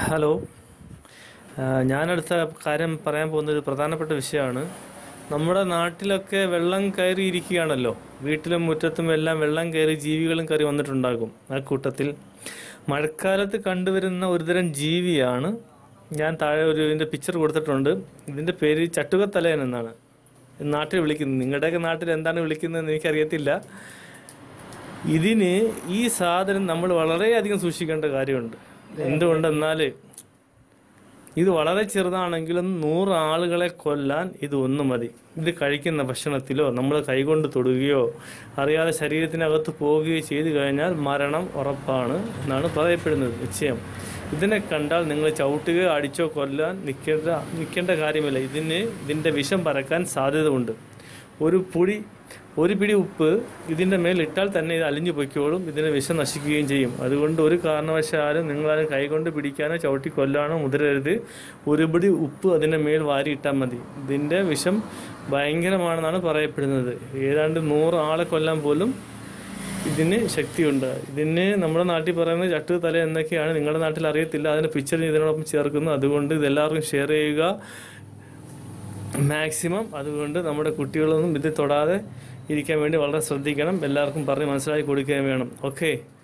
hello ആ, ഞാനടുത്ത കാര്യം പറയാൻ പോകുന്ന ഒരു പ്രധാനപ്പെട്ട വിഷയമാണ് നമ്മുടെ നാട്ടിലൊക്കെ വെള്ളം കയറി ഇരിക്കുകയാണല്ലോ വീട്ടിലും മുറ്റത്തും എല്ലാം വെള്ളം കയറി ജീവികളും കയറി വന്നിട്ടുണ്ടാകും ആ കൂട്ടത്തിൽ മഴക്കാലത്ത് കണ്ടുവരുന്ന ഒരുതരം ജീവിയാണ് ഞാൻ താഴെ ഒരു ഇതിൻ്റെ പിക്ചർ കൊടുത്തിട്ടുണ്ട് ഇതിൻ്റെ പേര് ചട്ടുകത്തലയൻ എന്നാണ് നാട്ടിൽ വിളിക്കുന്നത് നിങ്ങളുടെയൊക്കെ നാട്ടിൽ എന്താണ് വിളിക്കുന്നതെന്ന് എനിക്കറിയത്തില്ല ഇതിന് ഈ സാധനം നമ്മൾ വളരെയധികം സൂക്ഷിക്കേണ്ട കാര്യമുണ്ട് എന്തുകൊണ്ടെന്നാൽ ഇത് വളരെ ചെറുതാണെങ്കിലും നൂറ് ആളുകളെ കൊല്ലാൻ ഇത് ഒന്ന് മതി ഇത് കഴിക്കുന്ന ഭക്ഷണത്തിലോ നമ്മൾ കൈകൊണ്ട് തൊടുകയോ അറിയാതെ ശരീരത്തിനകത്ത് പോവുകയോ ചെയ്തു കഴിഞ്ഞാൽ മരണം ഉറപ്പാണ് എന്നാണ് പറയപ്പെടുന്നത് നിശ്ചയം ഇതിനെ കണ്ടാൽ നിങ്ങൾ ചവിട്ടുകയോ അടിച്ചോ കൊല്ലാൻ നിൽക്കേണ്ട നിൽക്കേണ്ട കാര്യമില്ല ഇതിന് ഇതിൻ്റെ വിഷം പരക്കാൻ സാധ്യതയുണ്ട് ഒരു പൊടി ഒരു പിടി ഉപ്പ് ഇതിൻ്റെ മേൽ ഇട്ടാൽ തന്നെ ഇത് അലിഞ്ഞു പൊയ്ക്കോളും ഇതിനെ വിഷം നശിക്കുകയും ചെയ്യും അതുകൊണ്ട് ഒരു കാരണവശാലും നിങ്ങളാരും കൈകൊണ്ട് പിടിക്കാനോ ചവിട്ടി കൊല്ലാനോ മുതിരരുത് ഒരു പിടി ഉപ്പ് അതിൻ്റെ മേൽ വാരി ഇട്ടാൽ മതി ഇതിൻ്റെ വിഷം ഭയങ്കരമാണെന്നാണ് പറയപ്പെടുന്നത് ഏതാണ്ട് നൂറ് ആളെ കൊല്ലാൻ പോലും ഇതിന് ശക്തിയുണ്ട് ഇതിന് നമ്മുടെ നാട്ടിൽ പറയുന്നത് ചട്ടു തല എന്നൊക്കെയാണ് നിങ്ങളുടെ നാട്ടിൽ അറിയത്തില്ല അതിന് പിക്ചർ ഇതിനോടൊപ്പം ചേർക്കുന്നു അതുകൊണ്ട് ഇതെല്ലാവർക്കും ഷെയർ ചെയ്യുക മാക്സിമം അതുകൊണ്ട് നമ്മുടെ കുട്ടികളൊന്നും ഇത് തൊടാതെ ഇരിക്കാൻ വേണ്ടി വളരെ ശ്രദ്ധിക്കണം എല്ലാവർക്കും പറഞ്ഞ് മനസ്സിലാക്കി കൊടുക്കുകയും വേണം ഓക്കെ